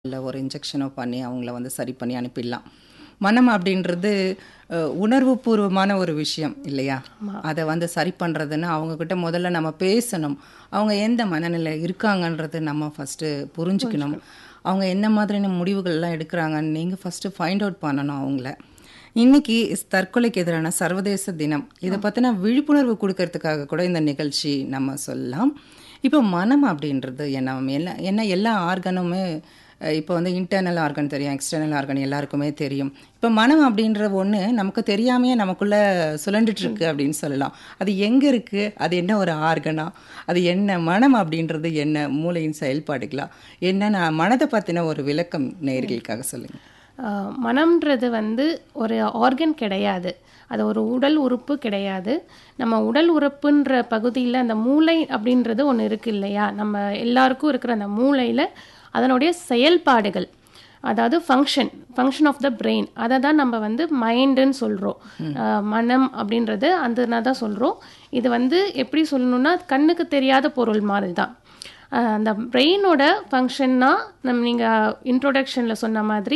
இல்ல ஒரு இன்ஜெக்ஷனோ பண்ணி அவங்கள வந்து சரி பண்ணி அனுப்பிடலாம். மனம் அப்படின்றது அ உணர்வுபூர்வமான ஒரு விஷயம் இல்லையா? அத வந்து சரி பண்றதுன்னா, அவங்க கிட்ட முதல்ல நம்ம பேசணும். அவங்க எந்த மனநிலை இருக்காங்கன்றது நம்ம ஃபர்ஸ்ட்டு புரிஞ்சுக்கணும். அவங்க என்ன மாதிரியான முடிவுகள்லாம் எடுக்குறாங்கன்னு நீங்க ஃபர்ஸ்ட்டு ஃபைண்ட் அவுட் பண்ணணும் அவங்கள. இன்னைக்கு தற்கொலைக்கு எதிரான சர்வதேச தினம். இத பத்தின விழிப்புணர்வு குடுக்கறதுக்காக கூட இந்த நிகழ்ச்சி நம்ம சொல்லலாம். இப்போ மனம் அப்படின்றது என்ன எல்லா ஏன்னா எல்லா ஆர்கனுமே இப்போ வந்து இன்டர்னல் ஆர்கன் தெரியும், எக்ஸ்டர்னல் ஆர்கன் எல்லாருக்குமே தெரியும். இப்போ மனம் அப்படின்ற ஒண்ணு நமக்கு தெரியாமயே நமக்குள்ள சுழண்டுட்டு இருக்கு அப்படின்னு சொல்லலாம். அது எங்க இருக்கு? அது என்ன ஒரு ஆர்கனா? அது என்ன? மனம் அப்படின்றது என்ன? மூளையின் செயல்பாடுகளா? என்னன்னு மனத பத்தின ஒரு விளக்கம் நேயர்களுக்காக சொல்லுங்க. ஆ, மனம்ன்றது வந்து ஒரு ஆர்கன் கிடையாது. அது ஒரு உடல் உறுப்பு கிடையாது. நம்ம உடல் உறுப்புன்ற பகுதியில அந்த மூளை அப்படின்றது ஒண்ணு இருக்கு இல்லையா? நம்ம எல்லாருக்கும் இருக்கிற அந்த மூளையில அதனுடைய செயல்பாடுகள் அதாவது function function of the brain அதை தான் நம்ம வந்து மைண்டுன்னு சொல்கிறோம் மனம் அப்படின்றது அந்த தான் சொல்கிறோம் இது வந்து எப்படி சொல்லணும்னா கண்ணுக்கு தெரியாத பொருள் மாதிரி தான் அஹ் அந்த பிரெயினோட ஃபங்க்ஷன்னா நம்ம நீங்கள் இன்ட்ரோடக்ஷனில் சொன்ன மாதிரி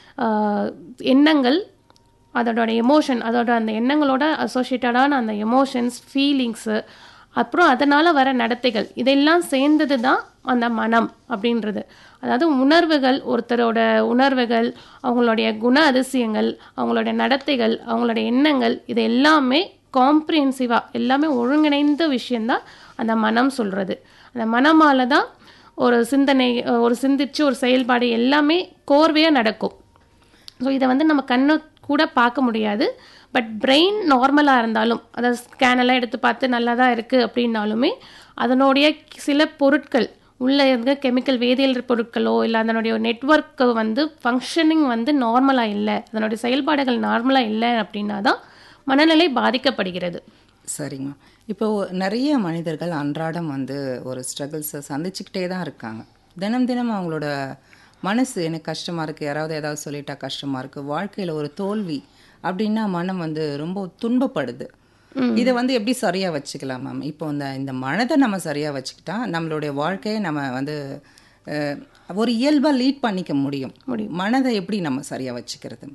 அஹ் எண்ணங்கள் அதோட எமோஷன் அதோட அந்த எண்ணங்களோட அசோசியேட்டடான அந்த எமோஷன்ஸ் ஃபீலிங்ஸு அப்புறம் அதனால் வர நடத்தைகள் இதெல்லாம் சேர்ந்தது தான் அந்த மனம் அப்படின்றது அதாவது உணர்வுகள் ஒருத்தரோட உணர்வுகள் அவங்களுடைய குண அதிசயங்கள் அவங்களுடைய நடத்தைகள் அவங்களுடைய எண்ணங்கள் இது எல்லாமே காம்ப்ரிஹென்சிவாக எல்லாமே ஒருங்கிணைந்த விஷயந்தான் அந்த மனம் சொல்கிறது அந்த மனமால தான் ஒரு சிந்தனை ஒரு சிந்திச்சு ஒரு செயல்பாடு எல்லாமே கோர்வையாக நடக்கும் ஸோ இதை வந்து நம்ம கண்ணு கூட பார்க்க முடியாது பட் பிரெயின் நார்மலாக இருந்தாலும் அதாவது ஸ்கேனெல்லாம் எடுத்து பார்த்து நல்லா தான் இருக்குது அப்படின்னாலுமே அதனுடைய சில பொருட்கள் உள்ளே இருக்க கெமிக்கல் வேதியியல் பொருட்களோ இல்லை அதனுடைய நெட்ஒர்க்கு வந்து ஃபங்க்ஷனிங் வந்து நார்மலாக இல்லை அதனுடைய செயல்பாடுகள் நார்மலாக இல்லை அப்படின்னா தான் மனநிலை பாதிக்கப்படுகிறது சரிங்க. இப்போ நிறைய மனிதர்கள் அன்றாடம் வந்து ஒரு ஸ்ட்ரகிள்ஸை சந்திச்சுக்கிட்டே தான் இருக்காங்க. தினம் தினம் அவங்களோட மனசு எனக்கு கஷ்டமா இருக்கு யாராவது ஏதாவது சொல்லிட்டா கஷ்டமா இருக்கு வாழ்க்கையில ஒரு தோல்வி அப்படின்னா மனம் வந்து ரொம்ப துன்பப்படுது. இதை வந்து எப்படி சரியா வச்சுக்கலாம் மேம்? இப்போ இந்த இந்த மனதை நம்ம சரியா வச்சுக்கிட்டா நம்மளுடைய வாழ்க்கையை நம்ம வந்து அஹ், ஒரு இயல்பா லீட் பண்ணிக்க முடியும். மனதை எப்படி நம்ம சரியா வச்சுக்கிறது?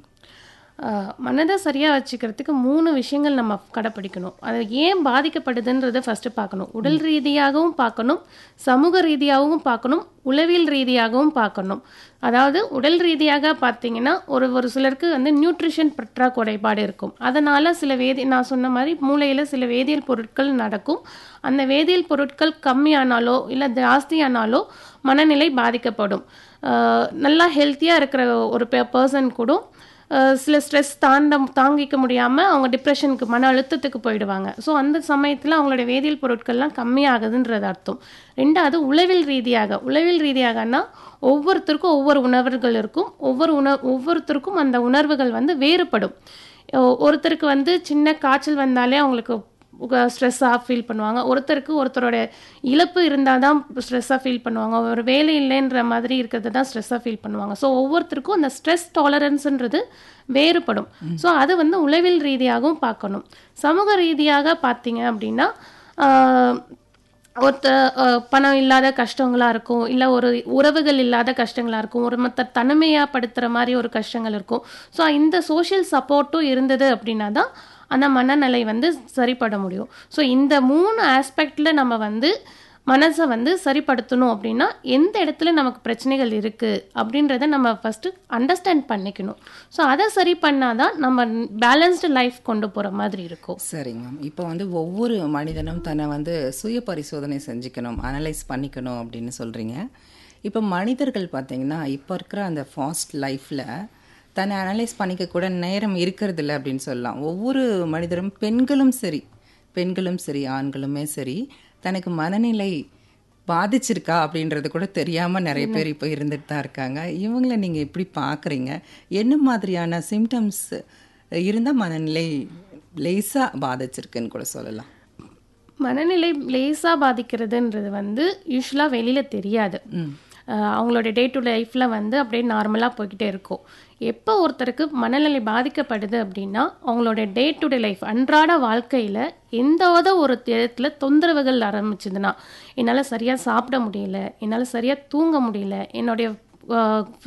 ஆஹ் மனதை சரியாக வச்சுக்கிறதுக்கு மூணு விஷயங்கள் நம்ம கடைப்பிடிக்கணும் அது ஏன் பாதிக்கப்படுதுன்றதை ஃபஸ்ட்டு பார்க்கணும் உடல் ரீதியாகவும் பார்க்கணும் சமூக ரீதியாகவும் பார்க்கணும் உளவியல் ரீதியாகவும் பார்க்கணும் அதாவது உடல் ரீதியாக பார்த்தீங்கன்னா ஒரு ஒரு சிலருக்கு வந்து நியூட்ரிஷன் பற்றாக்குறைபாடு இருக்கும் அதனால் சில வேதி நான் சொன்ன மாதிரி மூளையில் சில வேதியியல் பொருட்கள் நடக்கும் அந்த வேதியியல் பொருட்கள் கம்மியானாலோ இல்லை ஜாஸ்தியானாலோ மனநிலை பாதிக்கப்படும் ஆஹ் நல்லா ஹெல்த்தியாக இருக்கிற ஒரு பர்சன் கூட அஹ் சில ஸ்ட்ரெஸ் தாண்ட தாங்கிக்க முடியாமல் அவங்க டிப்ரெஷனுக்கு மன அழுத்தத்துக்கு போயிடுவாங்க ஸோ அந்த சமயத்தில் அவங்களோட வேதியியல் பொருட்கள்லாம் கம்மியாகுதுன்றது அர்த்தம் ரெண்டாவது உளவியல் ரீதியாக உளவியல் ரீதியாகனா ஒவ்வொருத்தருக்கும் ஒவ்வொரு உணர்வுகள் இருக்கும் ஒவ்வொரு உண ஒவ்வொருத்தருக்கும் அந்த உணர்வுகள் வந்து வேறுபடும் ஒ- ஒருத்தருக்கு வந்து சின்ன காய்ச்சல் வந்தாலே அவங்களுக்கு ஸ்ட்ரெஸ்ஸாக ஃபீல் பண்ணுவாங்க ஒருத்தருக்கு ஒருத்தரோட இழப்பு இருந்தால் தான் ஸ்ட்ரெஸ்ஸாக ஃபீல் பண்ணுவாங்க ஒரு வேலை இல்லைன்ற மாதிரி இருக்கிறது தான் ஸ்ட்ரெஸ்ஸாக ஃபீல் பண்ணுவாங்க ஸோ ஒவ்வொருத்தருக்கும் அந்த ஸ்ட்ரெஸ் டாலரன்ஸ்ன்றது வேறுபடும் ஸோ அது வந்து உளவியல் ரீதியாகவும் பார்க்கணும் சமூக ரீதியாக பார்த்தீங்க அப்படின்னா ஆஹ், ஒருத்தர் அஹ், பணம் இல்லாத கஷ்டங்களாக இருக்கும் இல்லை ஒரு உறவுகள் இல்லாத கஷ்டங்களாக இருக்கும் ஒரு மற்ற தனிமையாப்படுத்துகிற மாதிரி ஒரு கஷ்டங்கள் இருக்கும் ஸோ இந்த சோஷியல் சப்போர்ட்டும் இருந்தது அப்படின்னா தான் அந்த மனநிலை வந்து சரிப்பட முடியும் ஸோ இந்த மூணு ஆஸ்பெக்டில் நம்ம வந்து மனசை வந்து சரிப்படுத்தணும் அப்படின்னா எந்த இடத்துல நமக்கு பிரச்சனைகள் இருக்குது அப்படின்றத நம்ம ஃபஸ்ட்டு அண்டர்ஸ்டாண்ட் பண்ணிக்கணும் ஸோ அதை சரி பண்ணாதான் நம்ம பேலன்ஸ்டு லைஃப் கொண்டு போகிற மாதிரி இருக்கும் சரிங்க மேம் இப்போ வந்து ஒவ்வொரு மனிதனும் தன்னை வந்து சுய பரிசோதனை செஞ்சுக்கணும் அனலைஸ் பண்ணிக்கணும் அப்படின்னு சொல்கிறீங்க இப்போ மனிதர்கள் பார்த்தீங்கன்னா இப்போ இருக்கிற அந்த ஃபாஸ்ட் லைஃப்பில் தன்னை அனலைஸ் பண்ணிக்க கூட நேரம் இருக்கிறது இல்லை அப்படின்னு சொல்லலாம் ஒவ்வொரு மனிதரும் பெண்களும் சரி பெண்களும் சரி ஆண்களுமே சரி தனக்கு மனநிலை பாதிச்சிருக்கா அப்படின்றது கூட தெரியாமல் நிறைய பேர் இப்போ இருந்துட்டு தான் இருக்காங்க இவங்கள நீங்கள் எப்படி பார்க்குறீங்க என்ன மாதிரியான சிம்டம்ஸ் இருந்தால் மனநிலை லேசாக பாதிச்சிருக்குன்னு கூட சொல்லலாம் மனநிலை லேசாக பாதிக்கிறதுன்றது வந்து யூஸ்வலாக வெளியில் தெரியாது அஹ் அவங்களோட டே டு லைஃப்பில் வந்து அப்படியே நார்மலாக போய்கிட்டே இருக்கும் எப்போ ஒருத்தருக்கு மனநிலை பாதிக்கப்படுது அப்படின்னா அவங்களோட டே டு டே லைஃப் அன்றாட வாழ்க்கையில் எந்தாவது ஒரு இடத்துல தொந்தரவுகள் ஆரம்பிச்சதுன்னா என்னால் சரியாக சாப்பிட முடியல என்னால் சரியாக தூங்க முடியல என்னுடைய